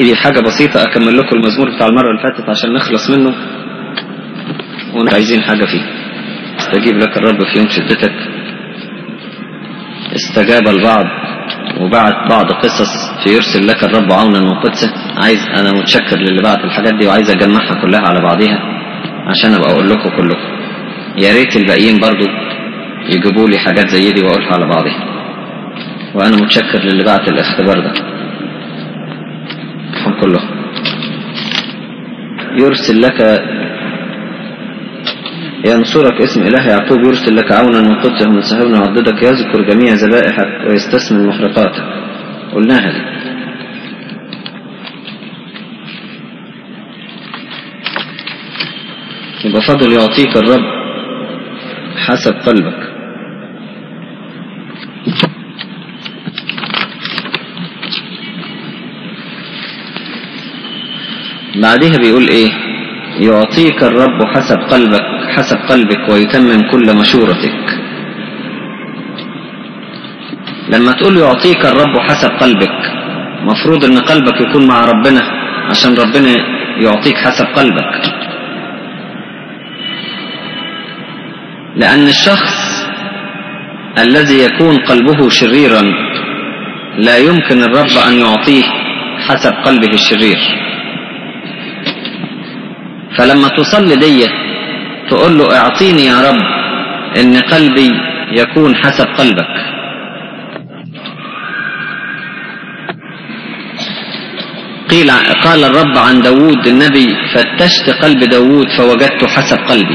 في حاجة بسيطة أكمل لكم المزمور بتاع المرة اللي فاتت عشان نخلص منه وانتوا عايزين حاجة فيه استجيب لك الرب في يوم شدتك استجاب البعض وبعت بعض قصص فيرسل لك الرب عونا من قدسه عايز انا متشكر للي بعت الحاجات دي وعايز اجمعها كلها على بعضيها عشان ابقى اقول لكم كلكم يا ريت الباقيين برضو يجيبوا لي حاجات زي دي واقولها على بعضها وانا متشكر للي بعت الاختبار ده هم كلهم يرسل لك ينصرك اسم إله يعقوب يرسل لك عونا من قدسه من سحابنا وعضدك يذكر جميع ذبائحك ويستثمن محرقاتك قلناها دي يبقى فضل يعطيك الرب حسب قلبك بعدها بيقول ايه يعطيك الرب حسب قلبك حسب قلبك ويتمم كل مشورتك لما تقول يعطيك الرب حسب قلبك مفروض ان قلبك يكون مع ربنا عشان ربنا يعطيك حسب قلبك لأن الشخص الذي يكون قلبه شريرا لا يمكن الرب أن يعطيه حسب قلبه الشرير فلما تصلي دي تقول له اعطيني يا رب ان قلبي يكون حسب قلبك قيل قال الرب عن داود النبي فتشت قلب داود فوجدت حسب قلبي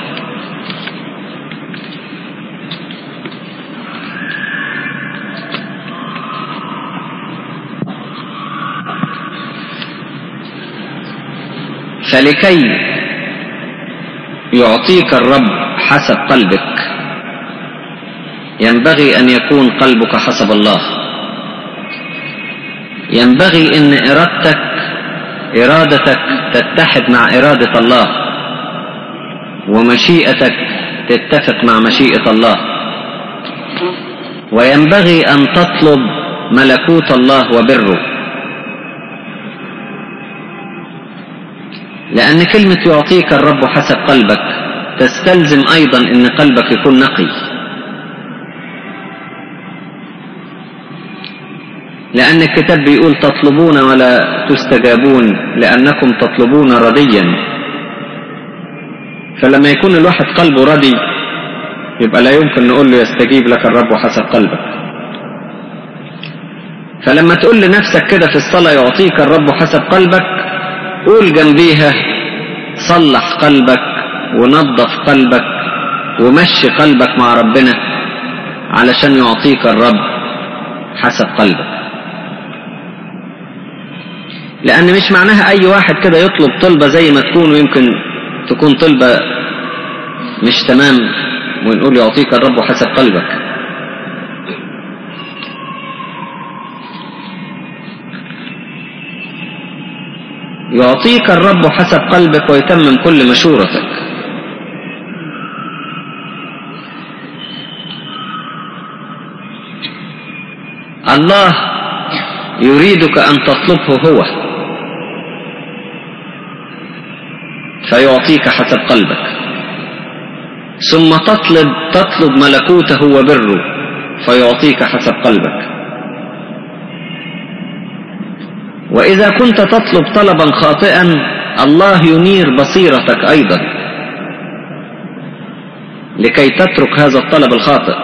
فلكي يعطيك الرب حسب قلبك ينبغي أن يكون قلبك حسب الله ينبغي أن إرادتك إرادتك تتحد مع إرادة الله ومشيئتك تتفق مع مشيئة الله وينبغي أن تطلب ملكوت الله وبره لأن كلمة يعطيك الرب حسب قلبك تستلزم أيضا أن قلبك يكون نقي لأن الكتاب بيقول تطلبون ولا تستجابون لأنكم تطلبون رديا فلما يكون الواحد قلبه ردي يبقى لا يمكن نقول له يستجيب لك الرب حسب قلبك فلما تقول لنفسك كده في الصلاة يعطيك الرب حسب قلبك قول جنبيها صلح قلبك ونظف قلبك ومشي قلبك مع ربنا علشان يعطيك الرب حسب قلبك لأن مش معناها أي واحد كده يطلب طلبة زي ما تكون ويمكن تكون طلبة مش تمام ونقول يعطيك الرب حسب قلبك يعطيك الرب حسب قلبك ويتمم كل مشورتك الله يريدك أن تطلبه هو فيعطيك حسب قلبك ثم تطلب تطلب ملكوته وبره فيعطيك حسب قلبك وإذا كنت تطلب طلبا خاطئا الله ينير بصيرتك أيضا لكي تترك هذا الطلب الخاطئ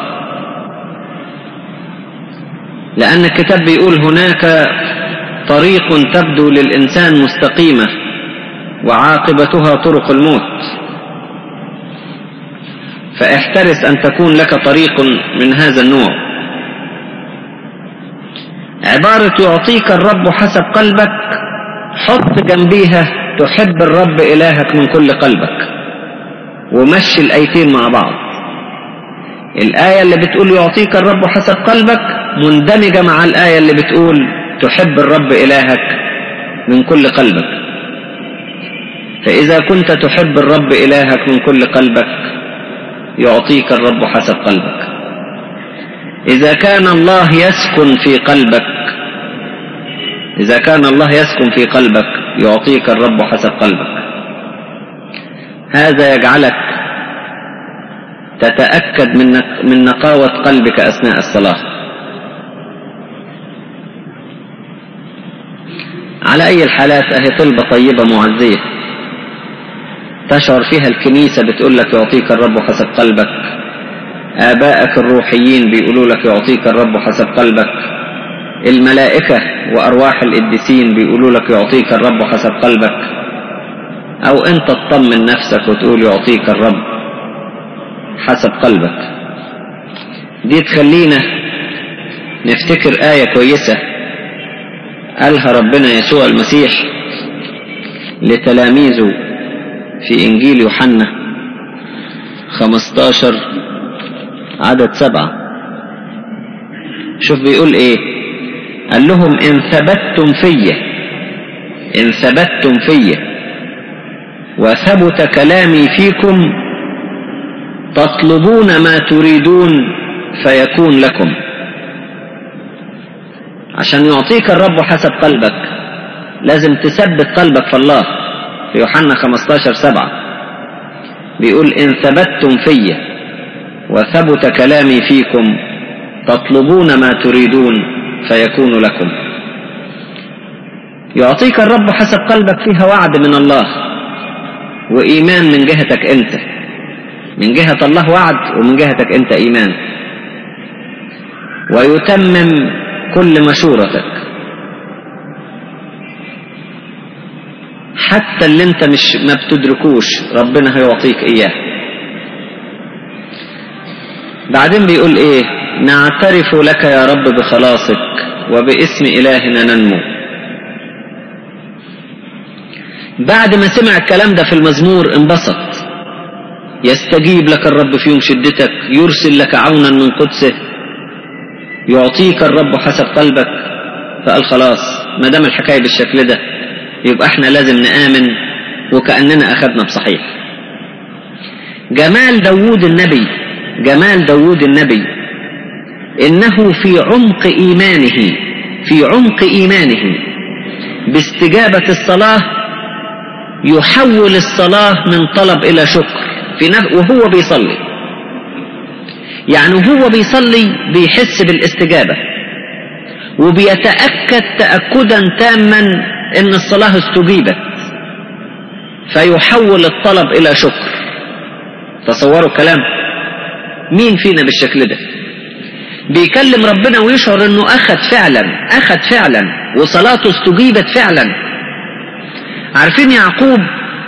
لأن الكتاب بيقول هناك طريق تبدو للإنسان مستقيمة وعاقبتها طرق الموت فاحترس أن تكون لك طريق من هذا النوع عبارة يعطيك الرب حسب قلبك حط جنبيها تحب الرب إلهك من كل قلبك ومشي الآيتين مع بعض الآية اللي بتقول يعطيك الرب حسب قلبك مندمجة مع الآية اللي بتقول تحب الرب إلهك من كل قلبك فإذا كنت تحب الرب إلهك من كل قلبك يعطيك الرب حسب قلبك إذا كان الله يسكن في قلبك إذا كان الله يسكن في قلبك يعطيك الرب حسب قلبك هذا يجعلك تتأكد من من نقاوة قلبك أثناء الصلاة على أي الحالات أهي طلبة طيبة معزية تشعر فيها الكنيسة بتقول لك يعطيك الرب حسب قلبك آبائك الروحيين بيقولوا لك يعطيك الرب حسب قلبك الملائكة وأرواح القديسين بيقولوا لك يعطيك الرب حسب قلبك أو أنت تطمن نفسك وتقول يعطيك الرب حسب قلبك دي تخلينا نفتكر آية كويسة قالها ربنا يسوع المسيح لتلاميذه في إنجيل يوحنا 15 عدد سبعة شوف بيقول إيه قال لهم إن ثبتتم فيا إن ثبتتم فيا وثبت كلامي فيكم تطلبون ما تريدون فيكون لكم عشان يعطيك الرب حسب قلبك لازم تثبت قلبك في الله في يوحنا 15 سبعة بيقول إن ثبتتم فيا وثبت كلامي فيكم تطلبون ما تريدون فيكون لكم يعطيك الرب حسب قلبك فيها وعد من الله وإيمان من جهتك أنت من جهة الله وعد ومن جهتك أنت إيمان ويتمم كل مشورتك حتى اللي انت مش ما بتدركوش ربنا هيعطيك اياه بعدين بيقول ايه نعترف لك يا رب بخلاصك وباسم الهنا ننمو بعد ما سمع الكلام ده في المزمور انبسط يستجيب لك الرب في يوم شدتك يرسل لك عونا من قدسه يعطيك الرب حسب قلبك فقال خلاص ما دام الحكايه بالشكل ده يبقى احنا لازم نآمن وكأننا أخذنا بصحيح جمال داوود النبي جمال داوود النبي إنه في عمق إيمانه في عمق إيمانه باستجابة الصلاة يحول الصلاة من طلب إلى شكر في نف... وهو بيصلي يعني وهو بيصلي بيحس بالاستجابة وبيتأكد تأكدا تاما ان الصلاة استجيبت فيحول الطلب الى شكر تصوروا كلام مين فينا بالشكل ده بيكلم ربنا ويشعر انه اخذ فعلا اخذ فعلا وصلاته استجيبت فعلا عارفين يعقوب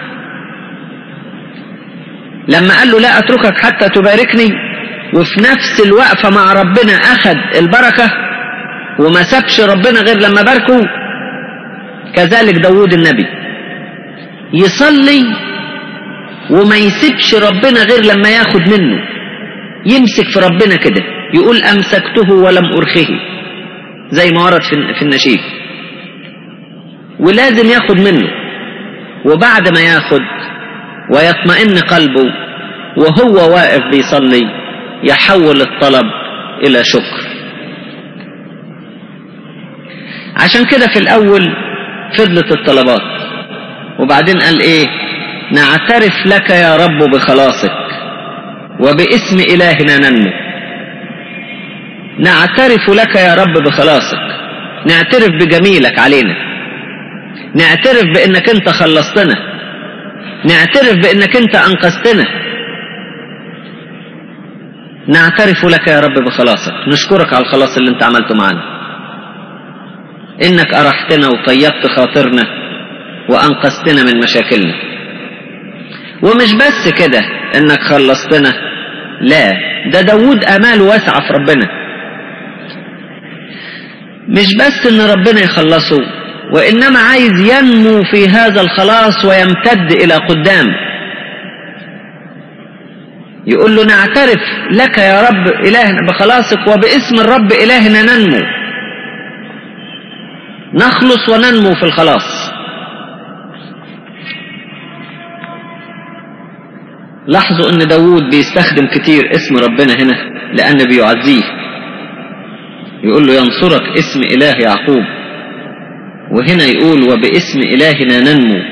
لما قال له لا اتركك حتى تباركني وفي نفس الوقفة مع ربنا اخذ البركة وما سابش ربنا غير لما باركه كذلك داود النبي يصلي وما يسيبش ربنا غير لما ياخد منه يمسك في ربنا كده يقول أمسكته ولم أرخه زي ما ورد في النشيد ولازم ياخد منه وبعد ما ياخد ويطمئن قلبه وهو واقف بيصلي يحول الطلب إلى شكر عشان كده في الأول فضلت الطلبات وبعدين قال ايه نعترف لك يا رب بخلاصك وباسم إلهنا ننمو نعترف لك يا رب بخلاصك نعترف بجميلك علينا نعترف بانك انت خلصتنا نعترف بانك انت انقذتنا نعترف لك يا رب بخلاصك نشكرك على الخلاص اللي انت عملته معنا انك ارحتنا وطيبت خاطرنا وانقذتنا من مشاكلنا ومش بس كده انك خلصتنا لا ده داود اماله واسعة في ربنا مش بس ان ربنا يخلصه وانما عايز ينمو في هذا الخلاص ويمتد الى قدام يقول له نعترف لك يا رب الهنا بخلاصك وباسم الرب الهنا ننمو نخلص وننمو في الخلاص لاحظوا ان داود بيستخدم كتير اسم ربنا هنا لان بيعزيه يقول له ينصرك اسم اله يعقوب وهنا يقول وباسم إلهنا ننمو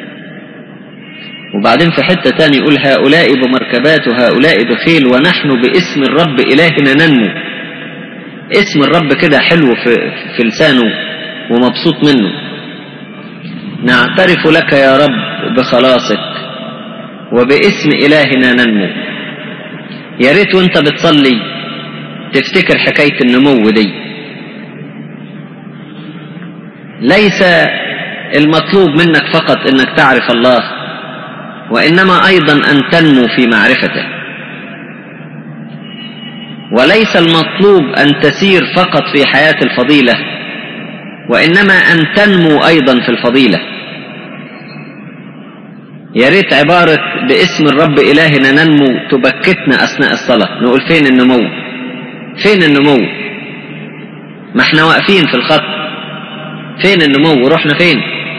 وبعدين في حتة تاني يقول هؤلاء بمركبات وهؤلاء بخيل ونحن باسم الرب إلهنا ننمو اسم الرب كده حلو في, في لسانه ومبسوط منه نعترف لك يا رب بخلاصك وباسم إلهنا ننمو يا ريت وانت بتصلي تفتكر حكاية النمو دي ليس المطلوب منك فقط انك تعرف الله وانما ايضا ان تنمو في معرفته وليس المطلوب ان تسير فقط في حياة الفضيلة وانما ان تنمو ايضا في الفضيلة يا ريت عبارة باسم الرب إلهنا ننمو تبكتنا أثناء الصلاة نقول فين النمو فين النمو ما احنا واقفين في الخط فين النمو رحنا فين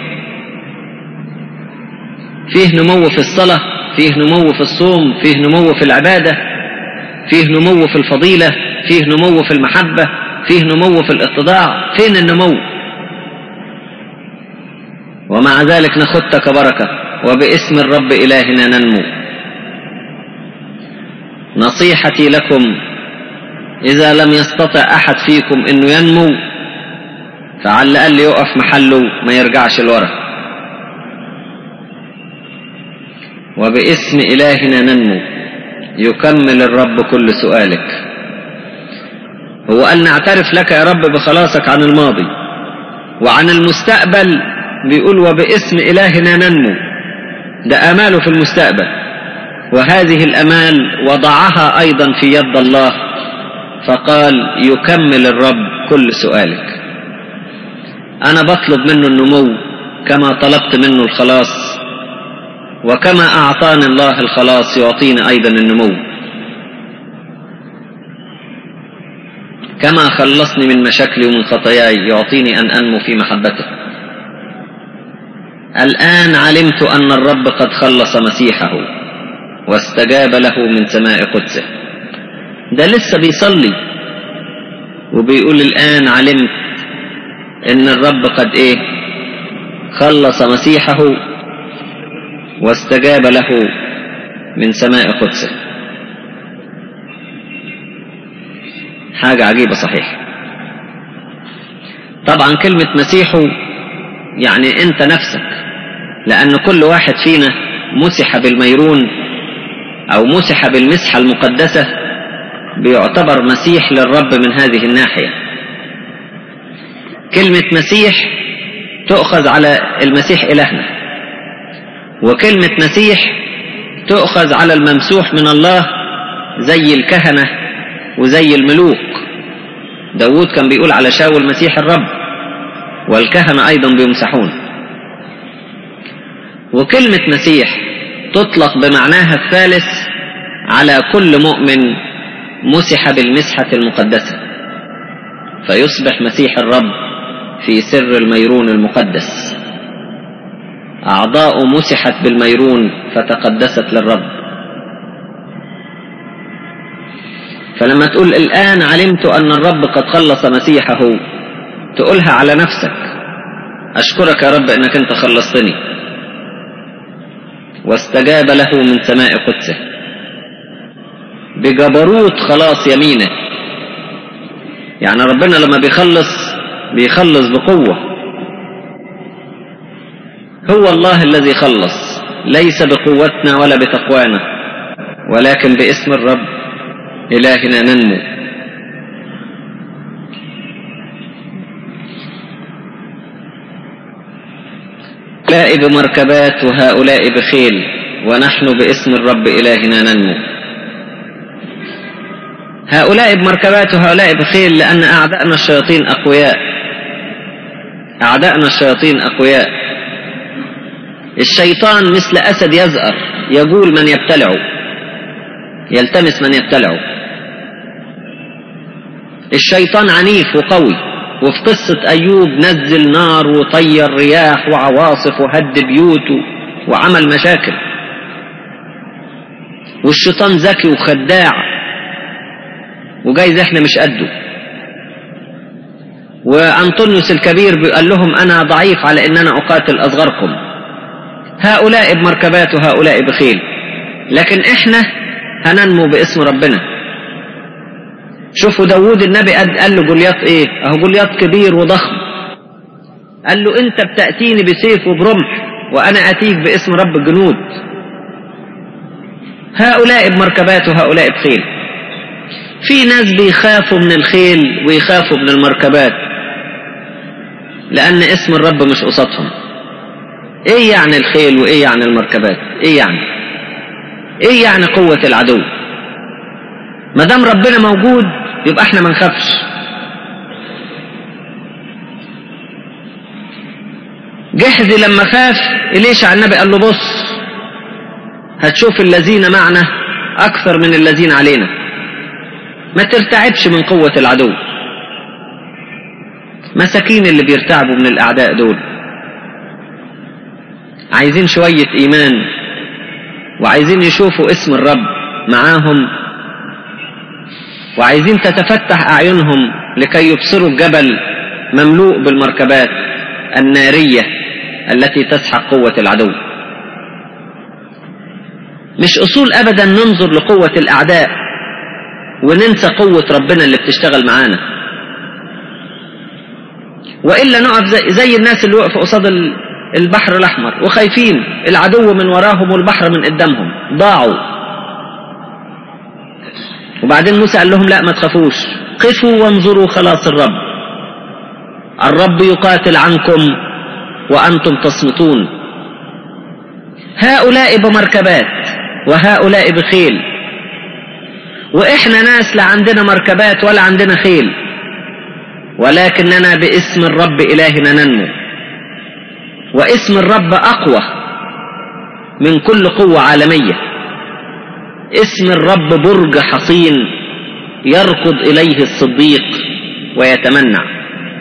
فيه نمو في الصلاة فيه نمو في الصوم فيه نمو في العبادة فيه نمو في الفضيلة فيه نمو في المحبة فيه نمو في الاتضاع فين النمو ومع ذلك نخدك بركة وباسم الرب إلهنا ننمو نصيحتي لكم إذا لم يستطع أحد فيكم أنه ينمو فعلى الأقل يقف محله ما يرجعش لورا وباسم إلهنا ننمو يكمل الرب كل سؤالك هو قال نعترف لك يا رب بخلاصك عن الماضي وعن المستقبل بيقول وباسم إلهنا ننمو ده آماله في المستقبل وهذه الأمال وضعها أيضا في يد الله فقال يكمل الرب كل سؤالك أنا بطلب منه النمو كما طلبت منه الخلاص وكما أعطاني الله الخلاص يعطيني أيضا النمو كما خلصني من مشاكلي ومن خطاياي يعطيني أن أنمو في محبته الآن علمت أن الرب قد خلص مسيحه واستجاب له من سماء قدسه ده لسه بيصلي وبيقول الآن علمت ان الرب قد ايه خلص مسيحه واستجاب له من سماء قدسه حاجة عجيبة صحيح طبعا كلمة مسيحه يعني انت نفسك لان كل واحد فينا مسح بالميرون او مسح بالمسحة المقدسة بيعتبر مسيح للرب من هذه الناحية كلمة مسيح تؤخذ على المسيح إلهنا وكلمة مسيح تؤخذ على الممسوح من الله زي الكهنة وزي الملوك داود كان بيقول على شاول مسيح الرب والكهنة أيضا بيمسحون وكلمة مسيح تطلق بمعناها الثالث على كل مؤمن مسح بالمسحة المقدسة فيصبح مسيح الرب في سر الميرون المقدس أعضاء مسحت بالميرون فتقدست للرب فلما تقول الآن علمت أن الرب قد خلص مسيحه تقولها على نفسك أشكرك يا رب أنك أنت خلصتني واستجاب له من سماء قدسه بجبروت خلاص يمينه يعني ربنا لما بيخلص بيخلص بقوة هو الله الذي خلص ليس بقوتنا ولا بتقوانا ولكن باسم الرب إلهنا ننمو هؤلاء بمركبات وهؤلاء بخيل ونحن باسم الرب إلهنا ننمو هؤلاء بمركبات وهؤلاء بخيل لأن أعداءنا الشياطين أقوياء أعداءنا الشياطين أقوياء الشيطان مثل أسد يزأر يقول من يبتلعه يلتمس من يبتلعه الشيطان عنيف وقوي وفي قصة أيوب نزل نار وطير رياح وعواصف وهد بيوته وعمل مشاكل والشيطان ذكي وخداع وجايز احنا مش قده وأنطونيوس الكبير قال لهم أنا ضعيف على أن أنا أقاتل أصغركم هؤلاء بمركبات وهؤلاء بخيل لكن إحنا هننمو باسم ربنا شوفوا داوود النبي قال له جولياط إيه أهو جولياط كبير وضخم قال له أنت بتأتيني بسيف وبرمح وأنا أتيك باسم رب الجنود هؤلاء بمركبات وهؤلاء بخيل في ناس بيخافوا من الخيل ويخافوا من المركبات لأن اسم الرب مش قصادهم ايه يعني الخيل وايه يعني المركبات ايه يعني ايه يعني قوة العدو ما دام ربنا موجود يبقى احنا ما نخافش جحزي لما خاف إليش على النبي قال له بص هتشوف الذين معنا أكثر من الذين علينا ما ترتعبش من قوة العدو مساكين اللي بيرتعبوا من الأعداء دول عايزين شوية إيمان وعايزين يشوفوا اسم الرب معاهم وعايزين تتفتح أعينهم لكي يبصروا الجبل مملوء بالمركبات النارية التي تسحق قوة العدو مش أصول أبدا ننظر لقوة الأعداء وننسى قوة ربنا اللي بتشتغل معانا وإلا نقف زي, زي الناس اللي وقفوا قصاد البحر الأحمر وخايفين العدو من وراهم والبحر من قدامهم ضاعوا وبعدين موسى قال لهم لا ما تخافوش قفوا وانظروا خلاص الرب الرب يقاتل عنكم وأنتم تصمتون هؤلاء بمركبات وهؤلاء بخيل وإحنا ناس لا عندنا مركبات ولا عندنا خيل ولكننا باسم الرب إلهنا ننمو واسم الرب أقوى من كل قوة عالمية اسم الرب برج حصين يركض إليه الصديق ويتمنع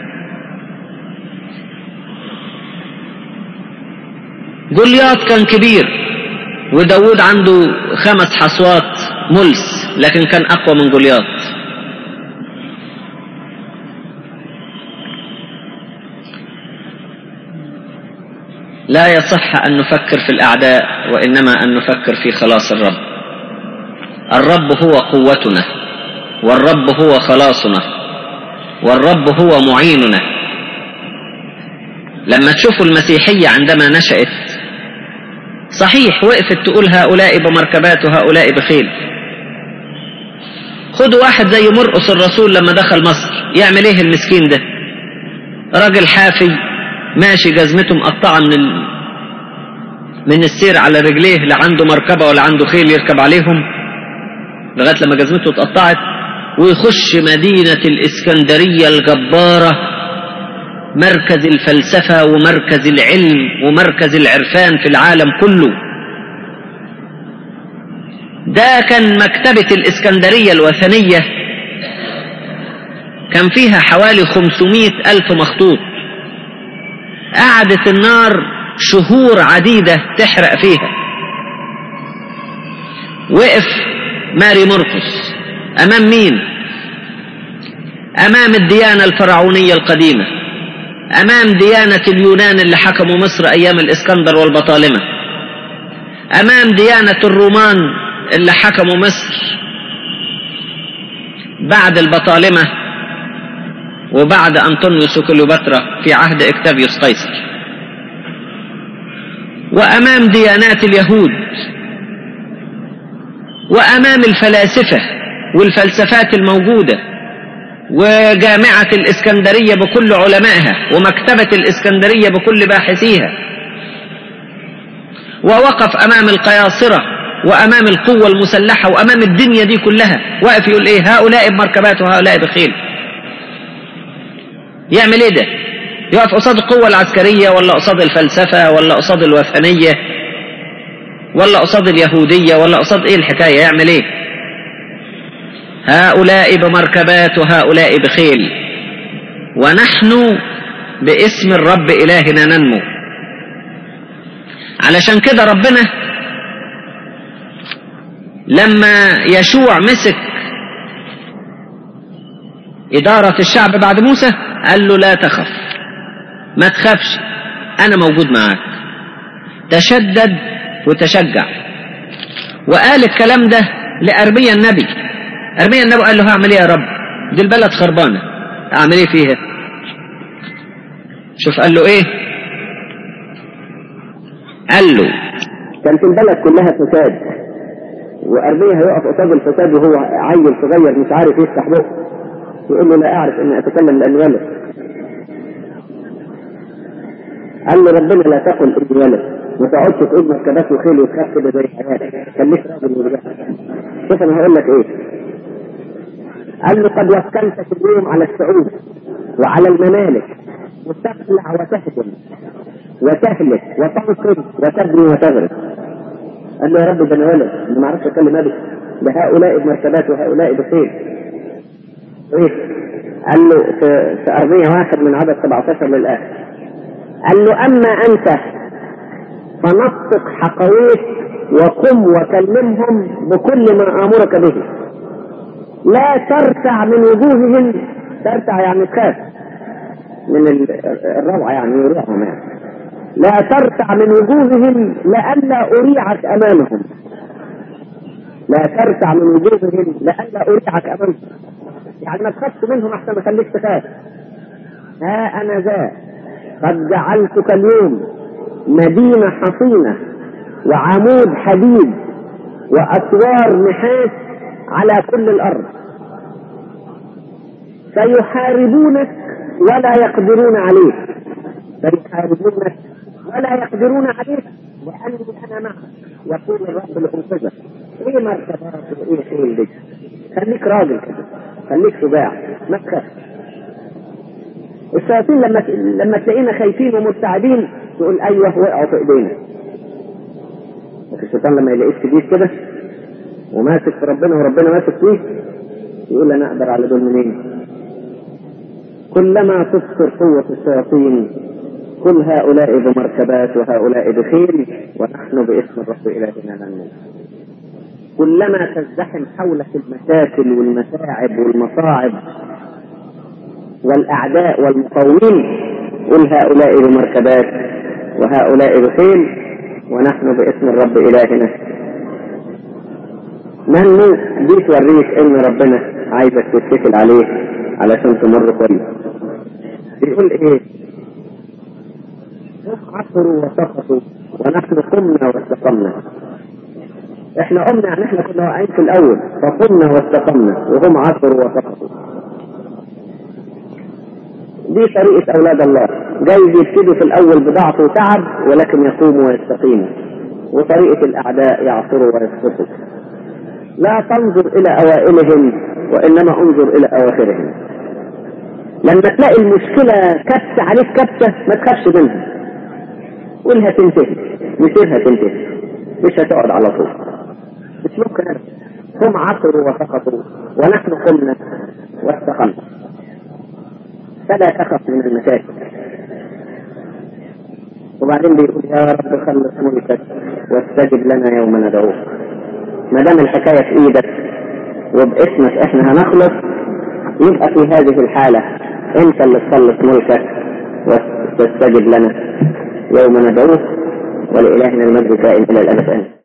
جولياط كان كبير وداود عنده خمس حصوات ملس لكن كان أقوى من جولياط لا يصح أن نفكر في الأعداء وإنما أن نفكر في خلاص الرب الرب هو قوتنا والرب هو خلاصنا والرب هو معيننا لما تشوفوا المسيحية عندما نشأت صحيح وقفت تقول هؤلاء بمركبات وهؤلاء بخيل خدوا واحد زي مرقس الرسول لما دخل مصر يعمل ايه المسكين ده راجل حافي ماشي جزمته مقطعة من ال... من السير على رجليه لا عنده مركبة ولا عنده خيل يركب عليهم لغاية لما جزمته اتقطعت ويخش مدينة الإسكندرية الجبارة مركز الفلسفة ومركز العلم ومركز العرفان في العالم كله ده كان مكتبة الإسكندرية الوثنية كان فيها حوالي خمسمائة ألف مخطوط قعدت النار شهور عديدة تحرق فيها وقف ماري مرقس أمام مين أمام الديانة الفرعونية القديمة أمام ديانة اليونان اللي حكموا مصر أيام الإسكندر والبطالمة أمام ديانة الرومان اللي حكموا مصر بعد البطالمة وبعد أنطونيوس وكليوباترا في عهد إكتافيوس قيصر وأمام ديانات اليهود وأمام الفلاسفة والفلسفات الموجودة وجامعة الإسكندرية بكل علمائها ومكتبة الإسكندرية بكل باحثيها ووقف أمام القياصرة وأمام القوة المسلحة وأمام الدنيا دي كلها واقف يقول إيه هؤلاء بمركبات وهؤلاء بخيل يعمل إيه ده يقف قصاد القوة العسكرية ولا قصاد الفلسفة ولا قصاد الوثنية ولا قصاد اليهودية ولا قصاد إيه الحكاية يعمل إيه هؤلاء بمركبات وهؤلاء بخيل ونحن باسم الرب إلهنا ننمو علشان كده ربنا لما يشوع مسك إدارة الشعب بعد موسى قال له لا تخف ما تخافش أنا موجود معاك تشدد وتشجع وقال الكلام ده لأرميا النبي أرميا النبي قال له هعمل ايه يا رب دي البلد خربانة أعمل ايه فيها شوف قال له ايه قال له كان في البلد كلها فساد وأرميا هيقف قصاد الفساد وهو عيل صغير مش عارف يفتح بقه يقول له لا أعرف أني أتكلم لأني ولد قال له ربنا لا تقل إني ولد ما تقعدش تقول مركبات وخيل وتخاف كده زي حياتك خليك راجل ورجال شوف أنا هقول لك إيه قال له قد وكلتك اليوم على الشعوب وعلى الممالك وتخلع وتهدم وتهلك وتنقذ وتبني وتغرق قال له يا رب ده انا ولد انا ما اعرفش اتكلم ابدا ده هؤلاء بمركبات وهؤلاء بخير ايه قال له في, في أرضية واحد من عدد 17 للآخر قال له أما أنت فنطق حقويك وقم وكلمهم بكل ما آمرك به لا ترتع من وجوههم ترتع يعني تخاف من الروعة يعني يروعهم يعني لا ترتع من وجوههم لئلا أريعك أمامهم لا ترتع من وجوههم لئلا أريعك أمامهم يعني ما تخافش منهم أحسن ما خليك تخاف ها أنا ذا قد جعلتك اليوم مدينة حصينة وعمود حديد وأسوار نحاس على كل الأرض سيحاربونك ولا يقدرون عليك سيحاربونك ولا يقدرون عليك وأني أنا معك يقول الرب لأنفسك إيه مركبات وإيه خيل دي خليك راجل كده خليك شجاع ما تخافش الشياطين لما لما تلاقينا خايفين ومرتعبين تقول ايوه وقعوا في ايدينا لكن الشيطان لما يلاقيك شديد كده وماسك في ربنا وربنا ماسك فيه يقول انا اقدر على دول منين كلما تذكر قوة الشياطين كل هؤلاء بمركبات وهؤلاء بخيل ونحن باسم الرب إلهنا لا نموت كلما تزدحم حولك المشاكل والمتاعب والمصاعب والأعداء والمقاومين قل هؤلاء بمركبات وهؤلاء بخيل ونحن باسم الرب إلهنا من دي توريك ان ربنا عايزك تتكل عليه علشان تمر كويس بيقول ايه هم عثروا وسقطوا ونحن قمنا واستقمنا احنا قمنا يعني احنا كنا واقعين في الاول فقمنا واستقمنا وهم عثروا وسقطوا دي طريقة أولاد الله جايز يبتدوا في الأول بضعف وتعب ولكن يقوموا ويستقيموا وطريقة الأعداء يعثروا ويسقطوا لا تنظر إلى أوائلهم وإنما انظر إلى أواخرهم لما تلاقي المشكلة كبسة عليك كبسة ما تخافش منها قولها تنتهي مسيرها تنتهي مش هتقعد على طول مش ممكن أبدا هم عثروا وسقطوا ونحن قمنا واستقمنا فلا تخف من المشاكل وبعدين بيقول يا رب خلص ملكك واستجب لنا يوم ندعوك ما دام الحكايه في ايدك وباسمك احنا هنخلص يبقى في هذه الحاله انت اللي تخلص ملكك وتستجب لنا يوم ندعوك ولإلهنا المجد كائن الى الابد